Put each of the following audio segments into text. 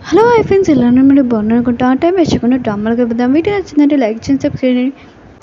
hello I friends ఎలా మీరు బాగున్నారు అనుకుంటా ఆ టైం వేసుకున్న డ్రామాలు కలుపుదాం వీడియో నచ్చిందంటే లైక్ చేసి సబ్స్క్రైబ్ చేయండి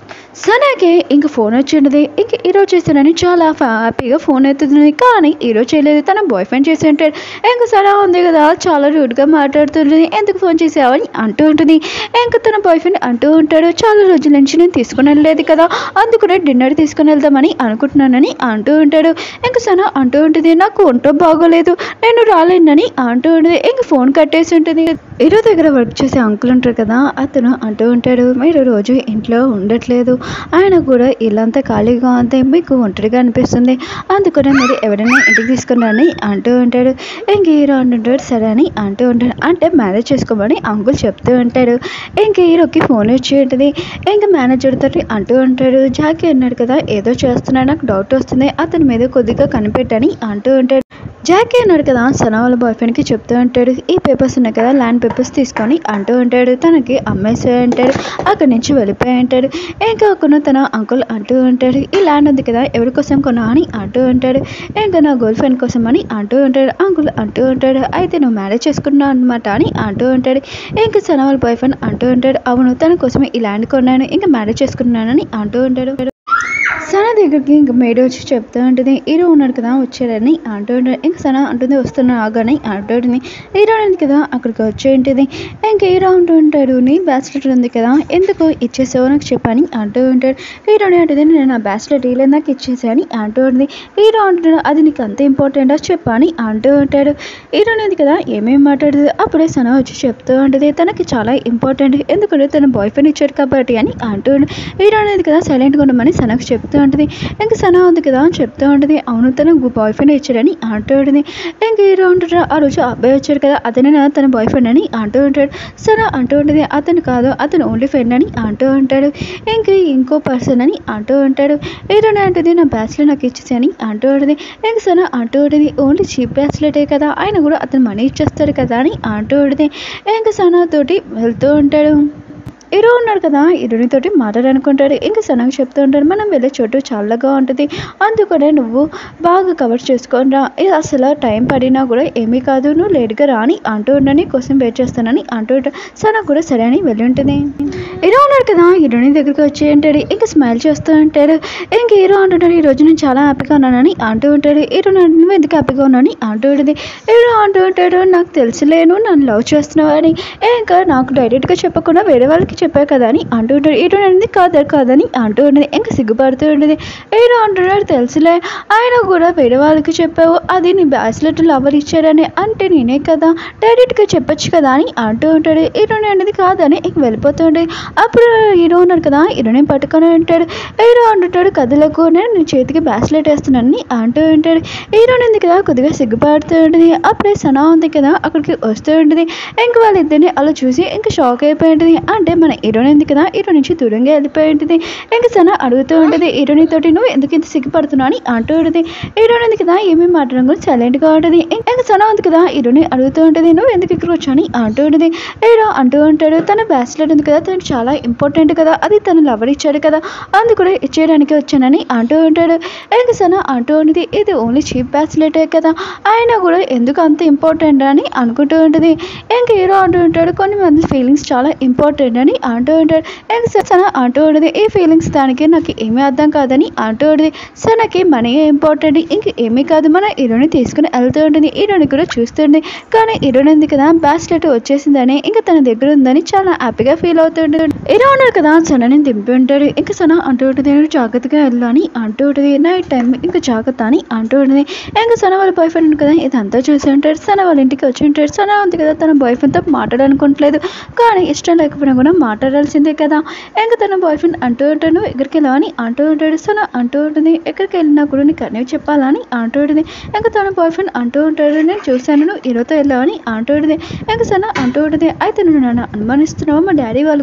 సనాకి ఇంక ఫోన్ వచ్చిండది ఇంక ఈరోజు చేస్తానని చాలా హ్యాపీగా ఫోన్ ఎత్తుతుంది కానీ ఈరోజు చేయలేదు తన బాయ్ ఫ్రెండ్ చేసి ఉంటాడు ఇంక సనా ఉంది కదా చాలా రూడ్గా మాట్లాడుతుంది ఎందుకు ఫోన్ చేసావని అంటూ ఉంటుంది ఇంక తన బాయ్ ఫ్రెండ్ అంటూ ఉంటాడు చాలా రోజుల నుంచి నేను తీసుకుని వెళ్ళలేదు కదా అందుకనే డిన్నర్ తీసుకుని వెళ్దామని అనుకుంటున్నానని అంటూ ఉంటాడు ఇంక సనా అంటూ ఉంటుంది నాకు ఒంటో బాగోలేదు నేను రాలేనని అంటూ ఉంటుంది ఇంక ఫోన్ కట్టేసి ఉంటుంది ఈరో దగ్గర వర్క్ చేసే అంకుల్ ఉంటారు కదా అతను అంటూ ఉంటాడు మీరు రోజు ఇంట్లో ఉండట్లేదు ఆయన కూడా ఇల్లంతా ఖాళీగా ఉంది మీకు ఒంటరిగా అనిపిస్తుంది అందుకనే మీరు ఎవరైనా ఇంటికి తీసుకున్నారని అంటూ ఉంటాడు ఇంక హీరో అంటుంటాడు సరే అని అంటూ ఉంటాడు అంటే మేనేజ్ చేసుకోమని అంకుల్ చెప్తూ ఉంటాడు ఇంక హీరోకి ఫోన్ వచ్చి ఉంటుంది ఇంక మేనేజర్ తోటి అంటూ ఉంటాడు జాకీ అన్నాడు కదా ఏదో చేస్తున్నాడు నాకు డౌట్ వస్తుంది అతని మీద కొద్దిగా కనిపెట్టని అంటూ ఉంటాడు జాకీ అన్నాడు కదా సనా వాళ్ళ బాయ్ ఫ్రెండ్కి చెప్తూ ఉంటాడు ఈ పేపర్స్ ఉన్నాయి కదా ల్యాండ్ పేపర్స్ తీసుకొని అంటూ ఉంటాడు తనకి అమ్మేసే అంటాడు అక్కడి నుంచి వెళ్ళిపోయి అంటాడు ఇంకా కొన్న తన అంకుల్ అంటూ ఉంటాడు ఈ ల్యాండ్ ఉంది కదా ఎవరి కోసం కొన్నా అని అంటూ ఉంటాడు ఇంకా నా గర్ల్ ఫ్రెండ్ కోసం అని అంటూ ఉంటాడు అంకుల్ అంటూ ఉంటాడు అయితే నువ్వు మ్యారేజ్ చేసుకున్నావు అనమాట అని అంటూ ఉంటాడు ఇంకా సనా వాళ్ళ బాయ్ ఫ్రెండ్ అంటూ ఉంటాడు అవును తన కోసమే ఈ ల్యాండ్ కొన్నాను ఇంకా మ్యారేజ్ చేసుకున్నానని అంటూ ఉంటాడు సన దగ్గరికి ఇంక మేడ వచ్చి చెప్తూ ఉంటుంది హీరో ఉన్నాడు కదా వచ్చాడని అంటూ ఉంటాడు ఇంక సన అంటుంది వస్తున్నా ఆగాని అంటూ ఉంటుంది హీరో ఉంది కదా అక్కడికి వచ్చి ఉంటుంది ఇంక హీరో అంటూ ఉంటాడు నీ బ్యాస్లెట్ ఉంది కదా ఎందుకు ఇచ్చేసావు నాకు చెప్పని అంటూ ఉంటాడు హీరో అంటుంది నేను నా బ్యాస్లెట్ ఇలా నాకు ఇచ్చేసాని అంటూ ఉంటుంది హీరో అంటున్నాడు అది నీకు అంత ఇంపార్టెంటా చెప్పని అంటూ ఉంటాడు హీరో అనేది కదా ఏమేమి మాట్లాడుతుంది అప్పుడే సన వచ్చి చెప్తూ ఉంటుంది తనకి చాలా ఇంపార్టెంట్ ఎందుకంటే తన బాయ్ ఫ్రెండ్ ఇచ్చాడు కాబట్టి అని అంటూ ఉంటుంది హీరో అనేది కదా సైలెంట్గా ఉండమని సనకు చెప్తూ ఉంటుంది ఇంకా సన ఉంది కదా అని చెప్తూ ఉంటుంది అవును తన బాయ్ ఫ్రెండ్ ఇచ్చాడని అంటూ ఉంటుంది ఇంకా హీరో అంటాడు ఆ రోజు ఆ అబ్బాయి వచ్చాడు కదా అతనే నా తన బాయ్ ఫ్రెండ్ అని అంటూ ఉంటాడు సన అంటూ ఉంటుంది అతను కాదు అతను ఓన్లీ ఫ్రెండ్ అని అంటూ ఉంటాడు ఇంకా ఇంకో పర్సన్ అని అంటూ ఉంటాడు హీరోనే అంటుంది నా బ్యాస్లెట్ నాకు ఇచ్చేసి అని అంటూ ఉంటుంది ఇంకా సన అంటూ ఉంటుంది ఓన్లీ చీప్ బ్యాస్లెటే కదా ఆయన కూడా అతను మనీ ఇచ్చేస్తాడు కదా అని అంటూ ఉంటుంది ఇంకా సన తోటి వెళ్తూ ఉంటాడు హీరో ఉన్నాడు కదా హీరోనితోటి మాట్లాడనుకుంటాడు ఇంకా సనగా చెప్తూ ఉంటాడు మనం వెళ్ళే చోటు చల్లగా ఉంటుంది అందుకనే నువ్వు బాగా కవర్ చేసుకొని రా ఇది అసలు టైం పడినా కూడా ఏమీ కాదు నువ్వు లేట్గా రాని అంటూ ఉండని కోసం వెయిట్ చేస్తానని అంటూ ఉంటాడు సన కూడా సరే అని వెళ్ళి ఉంటుంది హీరో ఉన్నాడు కదా హీరోని దగ్గరికి వచ్చి ఉంటాడు ఇంకా స్మైల్ చేస్తూ ఉంటాడు ఇంక హీరో అంటుంటాడు ఈ రోజు నేను చాలా హ్యాపీగా ఉన్నానని అంటూ ఉంటాడు హీరో నువ్వు ఎందుకు హ్యాపీగా ఉన్నానని అంటూ ఉంటుంది హీరో అంటూ ఉంటాడు నాకు తెలుసులేను నన్ను లవ్ చేస్తున్నావు అని ఇంకా నాకు డైరెక్ట్గా చెప్పకుండా వేరే వాళ్ళకి చెప్పావు కదా అని అంటూ ఉంటాడు హీరో అనేది కాదా కాదని అంటూ ఉండేది ఇంకా సిగ్గుపడుతూ ఉండేది హీరో అంటున్నాడు తెలుసులే ఆయన కూడా వేరే వాళ్ళకి చెప్పావు అది నీ బ్యాస్లెట్ లవర్ ఇచ్చారని అంటే నేనే కదా డైరెక్ట్గా చెప్పొచ్చు కదా అని అంటూ ఉంటాడు హీరోని అనేది కాదని ఇంక వెళ్ళిపోతూ ఉండేది అప్పుడు హీరో ఉన్నాడు కదా హీరోని పట్టుకొని ఉంటాడు హీరో అంటుంటాడు కథలకు నేను నీ చేతికి బ్యాస్లెట్ వేస్తున్నానని అంటూ ఉంటాడు హీరోని ఉంది కదా కొద్దిగా సిగ్గుపడుతూ ఉంటుంది అప్పుడే సనా ఉంది కదా అక్కడికి వస్తూ ఉంటుంది ఇంక వాళ్ళిద్దరిని అలా చూసి ఇంకా షాక్ అయిపోయి ఉంటుంది అంటే మన హీరోయిన్ ఉంది కదా హీరో నుంచి దూరంగా వెళ్ళిపోయి ఉంటుంది ఇంకా సన అడుగుతూ ఉంటుంది హీరోయిన్ తోటి నువ్వు ఎందుకు ఇంత సిగ్గుపడుతున్నావు అని అంటూ ఉంటుంది హీరోయిన్ ఉంది కదా ఏమేమి మాట్లాడడం గురించి సైలెంట్గా ఉంటుంది ఇంకా సన ఉంది కదా హీరోని అడుగుతూ ఉంటుంది నువ్వు ఎందుకు ఇక్కడ వచ్చాని అంటూ ఉంటుంది హీరో అంటూ ఉంటాడు తన బ్యాస్లెట్ ఉంది కదా తను చాలా ఇంపార్టెంట్ కదా అది తను లవర్ ఇచ్చాడు కదా అందుకు ఇచ్చేయడానికి వచ్చానని అంటూ ఉంటాడు ఇంకా సన అంటూ ఉంటుంది ఇది ఓన్లీ చీప్ బ్యాస్లెటే కదా ఆయన కూడా ఎందుకు అంత ఇంపార్టెంట్ అని అనుకుంటూ ఉంటుంది ఇంకా హీరో అంటూ ఉంటాడు కొన్ని మంది ఫీలింగ్స్ చాలా ఇంపార్టెంట్ అని అంటూ ఉంటాడు ఇంకా సన అంటూ ఉంటుంది ఈ ఫీలింగ్స్ దానికి నాకు ఏమీ అర్థం కాదని అంటూ ఉంటుంది సనకి మనీ ఇంపార్టెంట్ ఇంక ఏమీ కాదు మన హీరోని తీసుకుని వెళ్తూ ఉంటుంది హీరోని కూడా చూస్తుంది కానీ హీరోని ఉంది కదా బ్యాస్లెట్ వచ్చేసిందని ఇంకా తన దగ్గర ఉందని చాలా హ్యాపీగా ఫీల్ అవుతుంటుంది హీరో ఉన్నాడు కదా సనని దింపి ఉంటాడు ఇంకా సన అంటూ ఉంటుంది "నేను జాగ్రత్తగా వెళ్ళు అని అంటూ ఉంటుంది నైట్ టైం ఇంకా జాగ్రత్త అని అంటూ ఉంటుంది ఇంకా సన వాళ్ళ బాయ్ ఫ్రెండ్ కదా ఇదంతా చూసి ఉంటాడు సన వాళ్ళ ఇంటికి వచ్చి ఉంటాడు సన ఉంది కదా తన బాయ్ ఫ్రెండ్తో మాట్లాడాలనుకోవట్లేదు కానీ ఇష్టం లేకపోయినా కూడా మాట్లాడాల్సిందే కదా ఇంకా తన బాయ్ ఫ్రెండ్ అంటూ ఉంటాడు ఎక్కడికి వెళ్ళావని అంటూ ఉంటాడు సన అంటూ ఉంటుంది ఎక్కడికి వెళ్ళినా కూడా నీకు అన్నీ చెప్పాలని అంటూ ఉంటుంది ఇంకా తన బాయ్ ఫ్రెండ్ అంటూ ఉంటాడు నేను చూశాను నువ్వు హీరోతో వెళ్ళావని అంటూ ఉంటుంది ఇంకా సన అంటూ ఉంటుంది అయితే నువ్వు నన్ను అనుమానిస్తున్నావు మా డాడీ వాళ్ళు కూడా నన్ను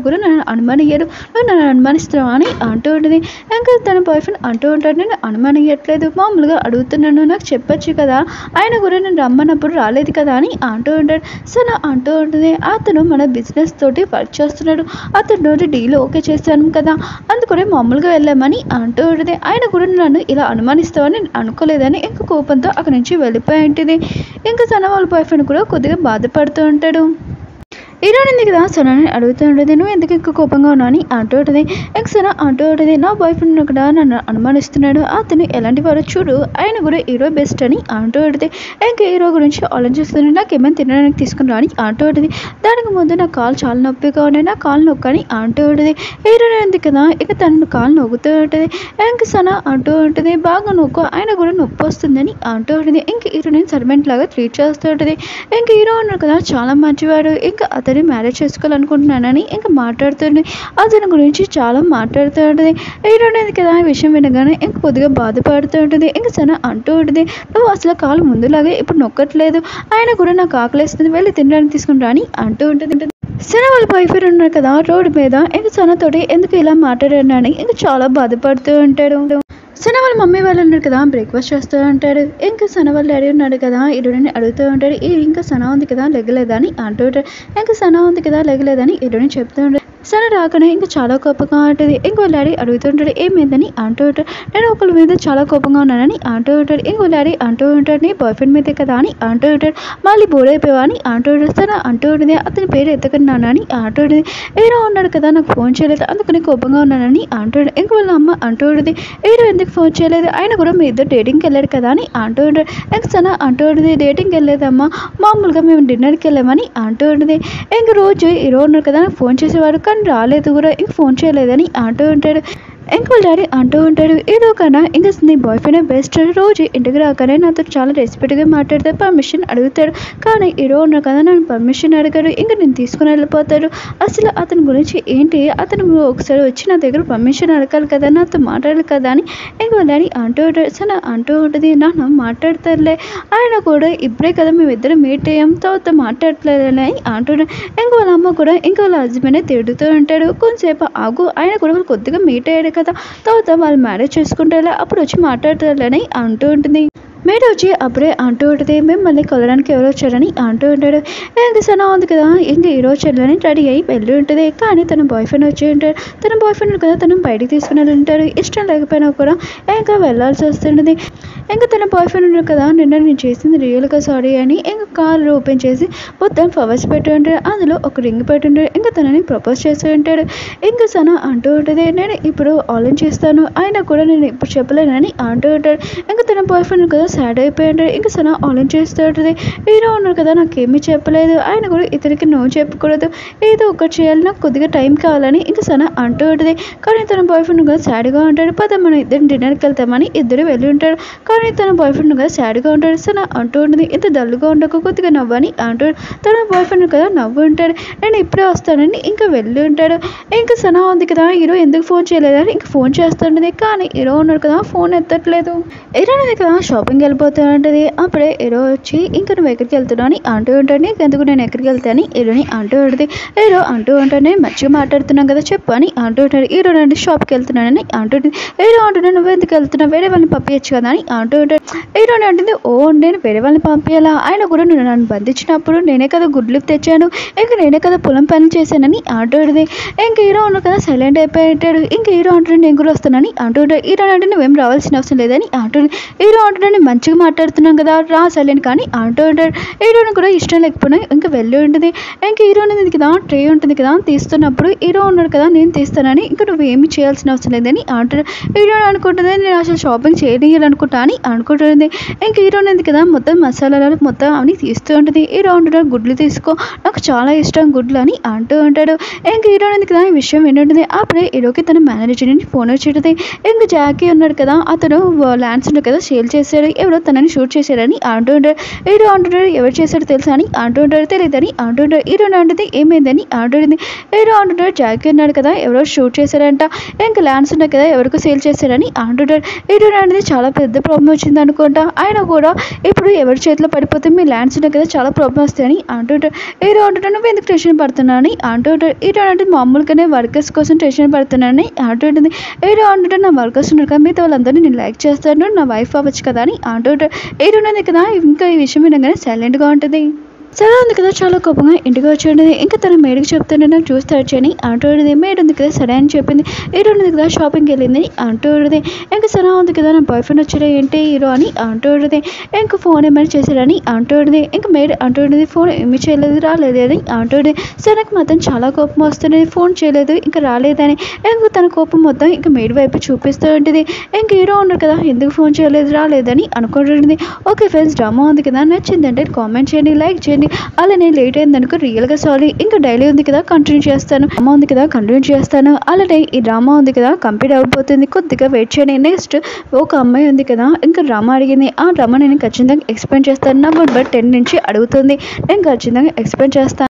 అనుమానియ్యరు నువ్వు నన్ను అనుమానిస్తున్నావు అని అంటూ ఉంటుంది ఇంకా తన బాయ్ ఫ్రెండ్ అంటూ ఉంటాడు నేను అనుమానియట్లేదు మామూలుగా అడుగుతున్నాను నాకు చెప్పొచ్చు కదా ఆయన కూడా నేను రమ్మన్నప్పుడు రాలేదు కదా అని అంటూ ఉంటాడు సరే అంటూ ఉంటుంది అతను మన బిజినెస్ తోటి వర్క్ చేస్తున్నాడు అతను రోజు డీల్ ఓకే చేశాను కదా అందుకనే మామూలుగా వెళ్ళామని అంటూ ఉంటుంది ఆయన కూడా నన్ను ఇలా అనుమానిస్తావని నేను అనుకోలేదని ఇంకా కోపంతో అక్కడి నుంచి వెళ్ళిపోయి ఉంటుంది ఇంకా తన వాళ్ళ బాయ్ ఫ్రెండ్ కూడా కొద్దిగా బాధపడుతూ ఉంటాడు హీరోయిన్ ఉంది కదా సనాని అడుగుతూ ఉంటుంది నువ్వు ఎందుకు ఎక్కువ కోపంగా ఉన్నావు అని అంటూ ఉంటుంది ఇంక సనా అంటూ ఉంటుంది నా బాయ్ ఫ్రెండ్ కూడా నన్ను అనుమానిస్తున్నాడు అతను ఎలాంటి వాడో చూడు ఆయన కూడా హీరో బెస్ట్ అని అంటూ ఉంటుంది ఇంకా హీరో గురించి ఆలోచిస్తున్నాడు నాకు ఏమైనా తినడానికి తీసుకుని అని అంటూ ఉంటుంది దానికి ముందు నా కాలు చాలా నొప్పిగా ఉన్నాయి నా కాలు నొక్కని అంటూ ఉంటుంది హీరోయిన్ ఉంది కదా ఇక తన కాలు నొక్కుతూ ఉంటుంది ఇంక సనా అంటూ ఉంటుంది బాగా నొక్కు ఆయన కూడా నొప్పి వస్తుందని అంటూ ఉంటుంది ఇంక హీరోయిన్ సర్వెంట్ లాగా ట్రీట్ చేస్తూ ఉంటుంది ఇంక హీరో ఉన్నాడు కదా చాలా మంచివాడు ఇంకా అతన్ని మ్యారేజ్ చేసుకోవాలనుకుంటున్నానని ఇంకా మాట్లాడుతుంది అతని గురించి చాలా మాట్లాడుతూ ఉంటుంది హీరోయిన్ కదా ఆ విషయం వినగానే ఇంక కొద్దిగా బాధపడుతూ ఉంటుంది ఇంక సన అంటూ ఉంటుంది నువ్వు అసలు కాలు ముందులాగే ఇప్పుడు నొక్కట్లేదు ఆయన కూడా నాకు ఆకలేస్తుంది వెళ్ళి తినడానికి తీసుకుంటా అని అంటూ ఉంటుంది సన వాళ్ళ బాయ్ ఫ్రెండ్ ఉన్నారు కదా రోడ్డు మీద ఇంక సనతోటి ఎందుకు ఇలా మాట్లాడానని ఇంక చాలా బాధపడుతూ ఉంటాడు సన వాళ్ళ మమ్మీ వాళ్ళు ఉన్నారు కదా బ్రేక్ఫాస్ట్ చేస్తూ ఉంటాడు ఇంకా సన వాళ్ళ డాడీ ఉన్నాడు కదా ఇరుడిని అడుగుతూ ఉంటాడు ఈ ఇంకా సన ఉంది కదా లెగలేదా అని అంటూ ఉంటాడు ఇంకా సన ఉంది కదా లెగలేదని ఇరుడిని చెప్తూ ఉంటాడు సన రాకనే ఇంకా చాలా కోపంగా ఉంటుంది ఇంకో డాడీ అడుగుతుంటాడు ఏమైందని అంటూ ఉంటాడు నేను ఒకళ్ళ మీద చాలా కోపంగా ఉన్నానని అంటూ ఉంటాడు ఇంకో డాడీ అంటూ ఉంటాడు నీ బాయ్ ఫ్రెండ్ మీదే కదా అని అంటూ ఉంటాడు మళ్ళీ బోర్ అయిపోయావా అని అంటూ ఉంటాడు సన అంటూ ఉంటుంది అతని పేరు ఎత్తకున్నాను అని అంటూ ఉంటుంది ఏరో ఉన్నాడు కదా నాకు ఫోన్ చేయలేదు అందుకని కోపంగా ఉన్నానని అంటాడు ఇంక వాళ్ళ అమ్మ అంటూ ఉంటుంది ఏరో ఎందుకు ఫోన్ చేయలేదు ఆయన కూడా మీ ఇద్దరు డేటింగ్కి వెళ్ళాడు కదా అని అంటూ ఉంటాడు ఇంక సన అంటూ ఉంటుంది డేటింగ్కి వెళ్ళలేదమ్మా మామూలుగా మేము డిన్నర్కి వెళ్ళామని అంటూ ఉంటుంది ఇంక రోజు హీరో ఉన్నారు కదా నాకు ఫోన్ చేసేవాడు కానీ రాలేదు కూడా ఇంక ఫోన్ చేయలేదని అంటూ ఉంటాడు ఇంక వాళ్ళ డాడీ అంటూ ఉంటాడు ఏదో కన్నా ఇంకా నీ బాయ్ ఫ్రెండ్ బెస్ట్ రోజు ఇంటికి రాగానే నాతో చాలా రెస్పెక్ట్గా మాట్లాడితే పర్మిషన్ అడుగుతాడు కానీ హీరో ఉన్నారు కదా నన్ను పర్మిషన్ అడిగాడు ఇంకా నేను తీసుకుని వెళ్ళిపోతాడు అసలు అతని గురించి ఏంటి అతను ఒకసారి వచ్చి నా దగ్గర పర్మిషన్ అడగాలి కదా నాతో మాట్లాడాలి కదా అని ఇంక వాళ్ళ డాడీ అంటూ ఉంటాడు సరే అంటూ ఉంటుంది నాన్న మాట్లాడతారులే ఆయన కూడా ఇప్పుడే కదా మేము ఇద్దరం మీట్ అయ్యాం తర్వాత మాట్లాడలేదని అంటున్నాడు ఇంక వాళ్ళ అమ్మ కూడా ఇంకా వాళ్ళ హస్బెండ్ తిడుతూ ఉంటాడు కొంతసేపు ఆగు ఆయన కూడా వాళ్ళు కొద్దిగా మీట్ అయ్యాడు కదా తర్వాత వాళ్ళు మ్యారేజ్ చేసుకుంటారా అప్పుడు వచ్చి మాట్లాడతారని అంటూ ఉంటుంది మేడ వచ్చి అప్పుడే అంటూ ఉంటుంది మిమ్మల్ని కొలడానికి ఎవరు వచ్చారని అంటూ ఉంటాడు ఇంకా సనా ఉంది కదా ఇంక ఈరోజు చెల్లని రెడీ అయ్యి వెళ్ళి ఉంటుంది కానీ తన బాయ్ ఫ్రెండ్ వచ్చి ఉంటాడు తన బాయ్ ఫ్రెండ్ కదా తను బయటికి తీసుకుని వెళ్ళి ఉంటారు ఇష్టం లేకపోయినా కూడా ఇంకా వెళ్ళాల్సి వస్తుంటుంది ఇంకా తన బాయ్ ఫ్రెండ్ ఉన్నాడు కదా నిన్న నేను చేసింది రియల్గా సారీ అని ఇంకా కార్ ఓపెన్ చేసి మొత్తం ఫ్లవర్స్ పెట్టి ఉంటాడు అందులో ఒక రింగ్ పెట్టి ఉంటాడు ఇంకా తనని ప్రపోజ్ చేస్తూ ఉంటాడు ఇంకా సన అంటూ ఉంటుంది నేను ఇప్పుడు ఆలోచన చేస్తాను ఆయన కూడా నేను ఇప్పుడు చెప్పలేనని అంటూ ఉంటాడు ఇంకా తన బాయ్ ఫ్రెండ్ కదా సాడ్ అయిపోయి ఉంటాడు ఇంకా సన ఆలోచన చేస్తూ ఉంటుంది హీరో ఉన్నాడు కదా నాకేమీ చెప్పలేదు ఆయన కూడా ఇతనికి నో చెప్పకూడదు ఏదో ఒకటి చేయాలి నాకు కొద్దిగా టైం కావాలని ఇంకా సన అంటూ ఉంటుంది కానీ తన బాయ్ ఫ్రెండ్ కూడా సాడ్గా ఉంటాడు పద మనం ఇద్దరు డిన్నర్కి వెళ్తామని ఇద్దరు వెళ్ళి ఉంటాడు కానీ తన బాయ్ ఫ్రెండ్ కదా సాడ్గా ఉంటాడు సన అంటూ ఉంటుంది ఇంత డల్గా ఉండక కొద్దిగా నవ్వని అంటాడు తన బాయ్ ఫ్రెండ్ కదా నవ్వు ఉంటాడు నేను ఇప్పుడే వస్తానని ఇంకా వెళ్ళి ఉంటాడు ఇంకా సనా ఉంది కదా హీరో ఎందుకు ఫోన్ చేయలేదని ఇంకా ఫోన్ చేస్తుంటుంది కానీ హీరో ఉన్నాడు కదా ఫోన్ ఎత్తట్లేదు హీరో ఉంది కదా షాపింగ్ వెళ్ళిపోతూ ఉంటుంది అప్పుడే హీరో వచ్చి ఇంకా నువ్వు ఎక్కడికి వెళ్తున్నావు అని అంటూ ఉంటాడు నీకు ఎందుకు నేను ఎక్కడికి వెళ్తాను హీరోని అంటూ ఉంటుంది హీరో అంటూ ఉంటాడు నేను మంచిగా మాట్లాడుతున్నాం కదా చెప్పు అని అంటూ ఉంటాడు హీరో నేను షాప్కి వెళ్తున్నానని అంటుంది హీరో అంటున్నాడు నువ్వు ఎందుకు వెళ్తున్నావు వేరే వాళ్ళని పంపించచ్చు కదా అని అంటూ ఉంటాడు హీరోని అంటుంది ఓ నేను వేరే వాళ్ళని పంపించాలా ఆయన కూడా నువ్వు నన్ను బంధించినప్పుడు నేనే కదా గుడ్లు తెచ్చాను ఇంకా నేనే కదా పొలం పని చేశానని అంటుంది ఇంక హీరో ఉన్నాడు కదా సైలెంట్ అయిపోయి ఉంటాడు ఇంక హీరో అంటున్నాడు నేను కూడా వస్తానని అంటుంటాడు హీరో అంటే నువ్వేం రావాల్సిన అవసరం లేదని అంటుంది హీరో అంటున్నాడు నేను మంచిగా మాట్లాడుతున్నాను కదా రా సైలెంట్ కానీ అంటూ ఉంటాడు హీరోని కూడా ఇష్టం లేకపోయినా ఇంకా వెళ్ళి ఉంటుంది ఇంక హీరో ఉంది కదా ట్రే ఉంటుంది కదా తీస్తున్నప్పుడు హీరో ఉన్నాడు కదా నేను తీస్తానని ఇంకా నువ్వు ఏమి చేయాల్సిన అవసరం లేదని అంటాడు హీరో అనుకుంటుంది నేను అసలు షాపింగ్ చేయనియాలనుకుంటా అని అనుకుంటుంది ఇంక హీరో ఉంది కదా మొత్తం మసాలాలు మొత్తం అవన్నీ తీస్తూ ఉంటుంది హీరో ఉంటాడు గుడ్లు తీసుకో నాకు చాలా ఇష్టం గుడ్లు అని అంటూ ఉంటాడు ఇంక హీరో ఉంది కదా ఈ విషయం వింటుంటుంది అప్పుడే హీరోకి తన మేనేజర్ నుండి ఫోన్ వచ్చేది ఇంక జాకీ ఉన్నాడు కదా అతను ల్యాండ్స్ ఉన్నాడు కదా సేల్ చేశాడు ఎవరో తనని షూట్ చేశారని అంటూ ఉంటారు హీరో అంటుంటారు ఎవరు చేశారో తెలుసా అని అంటూ ఉంటారు తెలియదని అంటూ ఉంటారు హీరో అంటుంది ఏమైందని అంటుంది హీరో అంటుంటారు జాకీ ఉన్నాడు కదా ఎవరో షూట్ చేశారంట ఇంకా ల్యాండ్స్ ఉన్నాయి కదా ఎవరికి సేల్ చేశారని అంటుంటారు హీరో అనేది చాలా పెద్ద ప్రాబ్లం వచ్చింది అనుకుంటా ఆయన కూడా ఇప్పుడు ఎవరి చేతిలో పడిపోతే మీ ల్యాండ్స్ ఉన్నాయి కదా చాలా ప్రాబ్లం వస్తాయని అంటుంటారు హీరో అంటుంటారు నువ్వు ఎందుకు టెన్షన్ పడుతున్నానని అంటుంటారు హీరో అంటే మామూలుగానే వర్కర్స్ కోసం టెన్షన్ పడుతున్నానని అంటుంటుంది హీరో అంటుంటారు నా వర్కర్స్ ఉన్నారు కదా మిగతా వాళ్ళందరినీ నేను లైక్ చేస్తాను నా వైఫ్ అవ్వచ్చు కదా అని అంటుంటారు హీరో ఉన్నది కదా ఇంకా ఈ విషయం వినగానే సైలెంట్గా ఉంటుంది సరే ఉంది కదా చాలా కోపంగా ఇంటికి వచ్చేది ఇంకా తన మేడికి చెప్తుంటే నాకు చూస్తే వచ్చాయని అంటూడది మేడ్ ఉంది కదా సరే అని చెప్పింది హీరో ఉంది కదా షాపింగ్కి వెళ్ళింది అంటూడది ఇంకా సరే ఉంది కదా నా బాయ్ ఫ్రెండ్ వచ్చాడు ఏంటి హీరో అని అంటూడది ఇంకా ఫోన్ ఏమైనా చేశాడని అంటూడది ఇంకా మేడ్ అంటూడది ఫోన్ ఏమి చేయలేదు రాలేదు అని అంటూడది సనకు మాత్రం చాలా కోపం వస్తున్నది ఫోన్ చేయలేదు ఇంకా రాలేదని ఇంకా తన కోపం మొత్తం ఇంకా మేడ్ వైపు చూపిస్తూ ఉంటుంది ఇంకా హీరో ఉన్నారు కదా ఎందుకు ఫోన్ చేయలేదు రాలేదని అనుకుంటుంది ఓకే ఫ్రెండ్స్ డ్రామా ఉంది కదా నచ్చిందంటే కామెంట్ చేయండి లైక్ చేయండి అలానే లేట్ అయిందనుకో రియల్గా సారీ ఇంకా డైలీ ఉంది కదా కంటిన్యూ చేస్తాను డ్రామా ఉంది కదా కంటిన్యూ చేస్తాను అలానే ఈ డ్రామా ఉంది కదా కంప్లీట్ అయిపోతుంది కొద్దిగా వెయిట్ చేయండి నెక్స్ట్ ఒక అమ్మాయి ఉంది కదా ఇంకా డ్రామా అడిగింది ఆ డ్రామా నేను ఖచ్చితంగా ఎక్స్ప్లెయిన్ చేస్తాను నా నెంబర్ టెన్ నుంచి అడుగుతుంది నేను ఖచ్చితంగా ఎక్స్ప్లెయిన్ చేస్తాను